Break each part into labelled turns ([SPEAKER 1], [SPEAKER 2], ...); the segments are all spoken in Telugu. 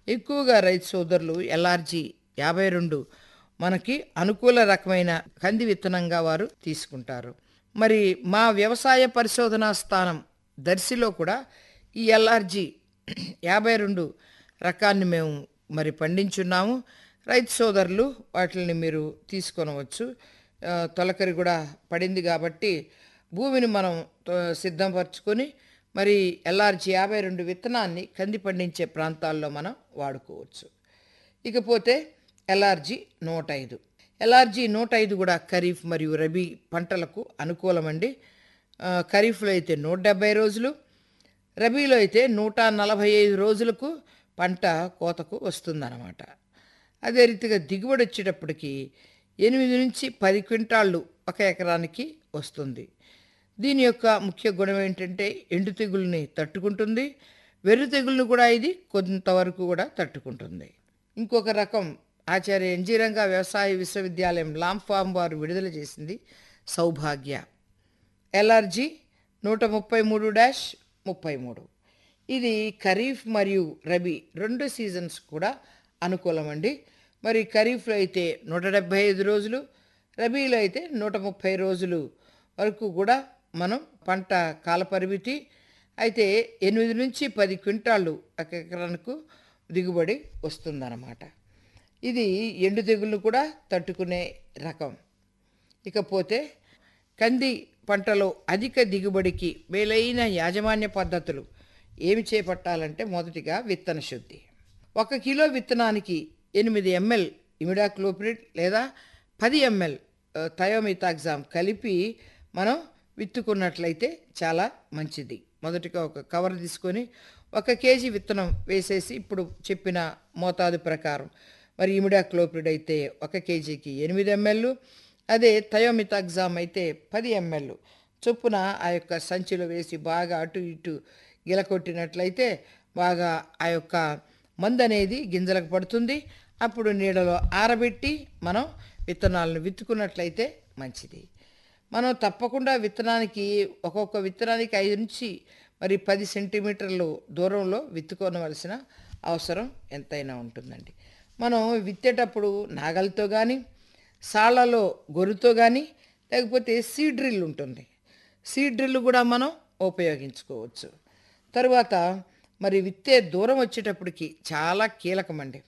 [SPEAKER 1] ఎక్కువగా రైతు సోదరులు ఎల్ఆర్జీ యాభై రెండు మనకి అనుకూల రకమైన కంది విత్తనంగా వారు తీసుకుంటారు మరి మా వ్యవసాయ పరిశోధనా స్థానం దర్శిలో కూడా ఈ ఎల్ఆర్జీ యాభై రెండు రకాన్ని మేము మరి పండించున్నాము రైతు సోదరులు వాటిని మీరు తీసుకొనవచ్చు ఆ, తొలకరి కూడా పడింది కాబట్టి భూమిని మనం తో- సిద్ధపరచుకొని మరి ఎల్ఆర్జీ యాభై రెండు విత్తనాన్ని కంది పండించే ప్రాంతాల్లో మనం వాడుకోవచ్చు ఇకపోతే ఎల్ఆర్జీ నూట ఐదు ఎల్ఆర్జీ నూట ఐదు కూడా ఖరీఫ్ మరియు రబీ పంటలకు అనుకూలమండి ఆ, ఖరీఫ్లో అయితే నూట డెబ్బై రోజులు రబీలో అయితే నూట నలభై ఐదు రోజులకు పంట కోతకు వస్తుందన్నమాట అదే రీతిగా దిగుబడి వచ్చేటప్పటికి ఎనిమిది నుంచి పది క్వింటాళ్ళు ఒక ఎకరానికి వస్తుంది దీని యొక్క ముఖ్య గుణం ఏంటంటే ఎండు తెగుల్ని తట్టుకుంటుంది వెర్రి తెగుల్ని కూడా ఇది కొంతవరకు కూడా తట్టుకుంటుంది ఇంకొక రకం ఆచార్య ఎన్జీ రంగా వ్యవసాయ విశ్వవిద్యాలయం లాంగ్ ఫామ్ వారు విడుదల చేసింది సౌభాగ్య ఎల్ఆర్జీ నూట ముప్పై మూడు డాష్ ముప్పై మూడు ఇది ఖరీఫ్ మరియు రబీ రెండు సీజన్స్ కూడా అనుకూలమండి మరి ఖరీఫ్లో అయితే నూట డెబ్భై ఐదు రోజులు రబీలో అయితే నూట ముప్పై రోజులు వరకు కూడా మనం పంట కాలపరిమితి అయితే ఎనిమిది నుంచి పది క్వింటాళ్ళు ఒక ఎకరానికి దిగుబడి వస్తుందన్నమాట ఇది ఎండు తెగుళ్ళు కూడా తట్టుకునే రకం ఇకపోతే కంది పంటలో అధిక దిగుబడికి మేలైన యాజమాన్య పద్ధతులు ఏమి చేపట్టాలంటే మొదటిగా విత్తన శుద్ధి ఒక కిలో విత్తనానికి ఎనిమిది ఎంఎల్ ఇమిడాక్లోప్రిడ్ లేదా పది ఎంఎల్ థయోమితాగ్జామ్ కలిపి మనం విత్తుకున్నట్లయితే చాలా మంచిది మొదటిగా ఒక కవర్ తీసుకొని ఒక కేజీ విత్తనం వేసేసి ఇప్పుడు చెప్పిన మోతాదు ప్రకారం మరి ఇమిడాక్లోప్రిడ్ అయితే ఒక కేజీకి ఎనిమిది ఎంఎల్ అదే థయోమితాగ్జామ్ అయితే పది ఎంఎల్ చొప్పున ఆ యొక్క సంచిలో వేసి బాగా అటు ఇటు గిలకొట్టినట్లయితే బాగా ఆ యొక్క మందు అనేది గింజలకు పడుతుంది అప్పుడు నీడలో ఆరబెట్టి మనం విత్తనాలను విత్తుకున్నట్లయితే మంచిది మనం తప్పకుండా విత్తనానికి ఒక్కొక్క విత్తనానికి ఐదు నుంచి మరి పది సెంటీమీటర్లు దూరంలో విత్తుకోనవలసిన అవసరం ఎంతైనా ఉంటుందండి మనం విత్తేటప్పుడు నాగలతో కానీ సాళ్లలో గొర్రుతో కానీ లేకపోతే సీడ్ డ్రిల్ ఉంటుంది సీడ్ డ్రిల్ కూడా మనం ఉపయోగించుకోవచ్చు తరువాత మరి విత్తే దూరం వచ్చేటప్పటికి చాలా కీలకమండి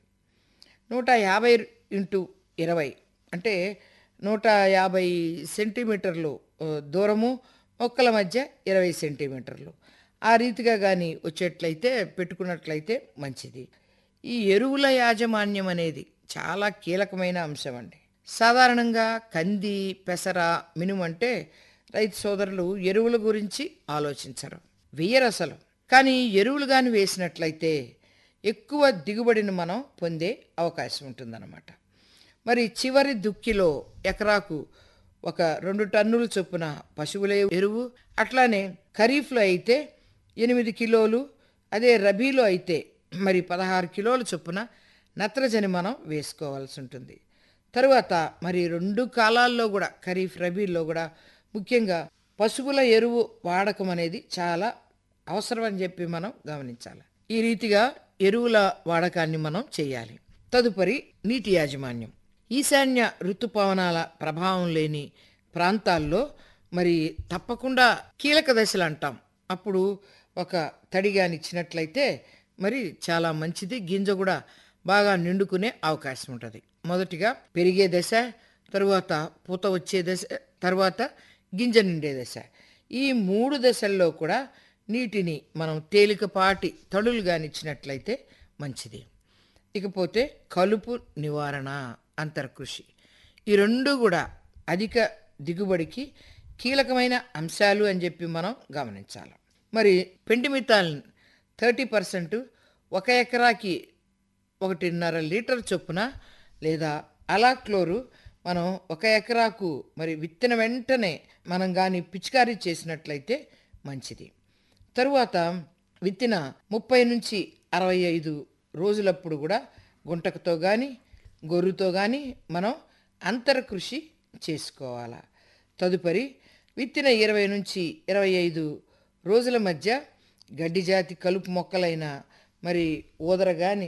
[SPEAKER 1] నూట యాభై ఇంటూ ఇరవై అంటే నూట యాభై సెంటీమీటర్లు ఆ, దూరము మొక్కల మధ్య ఇరవై సెంటీమీటర్లు ఆ రీతిగా కానీ వచ్చేట్లయితే పెట్టుకున్నట్లయితే మంచిది ఈ ఎరువుల యాజమాన్యం అనేది చాలా కీలకమైన అంశం అండి సాధారణంగా కంది పెసర మినుము అంటే రైతు సోదరులు ఎరువుల గురించి ఆలోచించరు వెయ్యరు అసలు కానీ ఎరువులు కానీ వేసినట్లయితే ఎక్కువ దిగుబడిని మనం పొందే అవకాశం ఉంటుందన్నమాట మరి చివరి దుక్కిలో ఎకరాకు ఒక రెండు టన్నుల చొప్పున పశువుల ఎరువు అట్లానే ఖరీఫ్లో అయితే ఎనిమిది కిలోలు అదే రబీలో అయితే మరి పదహారు కిలోల చొప్పున నత్రజని మనం వేసుకోవాల్సి ఉంటుంది తరువాత మరి రెండు కాలాల్లో కూడా ఖరీఫ్ రబీలో కూడా ముఖ్యంగా పశువుల ఎరువు వాడకం అనేది చాలా అవసరం అని చెప్పి మనం గమనించాలి ఈ రీతిగా ఎరువుల వాడకాన్ని మనం చేయాలి తదుపరి నీటి యాజమాన్యం ఈశాన్య ఋతుపవనాల ప్రభావం లేని ప్రాంతాల్లో మరి తప్పకుండా కీలక దశలు అంటాం అప్పుడు ఒక తడిగానిచ్చినట్లయితే మరి చాలా మంచిది గింజ కూడా బాగా నిండుకునే అవకాశం ఉంటుంది మొదటిగా పెరిగే దశ తరువాత పూత వచ్చే దశ తర్వాత గింజ నిండే దశ ఈ మూడు దశల్లో కూడా నీటిని మనం తేలికపాటి తడులుగా ఇచ్చినట్లయితే మంచిది ఇకపోతే కలుపు నివారణ అంతర్కృషి ఈ రెండు కూడా అధిక దిగుబడికి కీలకమైన అంశాలు అని చెప్పి మనం గమనించాలి మరి పెండిమితాల్ థర్టీ పర్సెంట్ ఒక ఎకరాకి ఒకటిన్నర లీటర్ చొప్పున లేదా అలాక్లోరు మనం ఒక ఎకరాకు మరి విత్తన వెంటనే మనం కానీ పిచికారీ చేసినట్లయితే మంచిది తరువాత విత్తిన ముప్పై నుంచి అరవై ఐదు రోజులప్పుడు కూడా గుంటకతో కానీ గొర్రుతో కానీ మనం అంతరకృషి చేసుకోవాలి తదుపరి విత్తిన ఇరవై నుంచి ఇరవై ఐదు రోజుల మధ్య గడ్డి జాతి కలుపు మొక్కలైన మరి ఊదర కానీ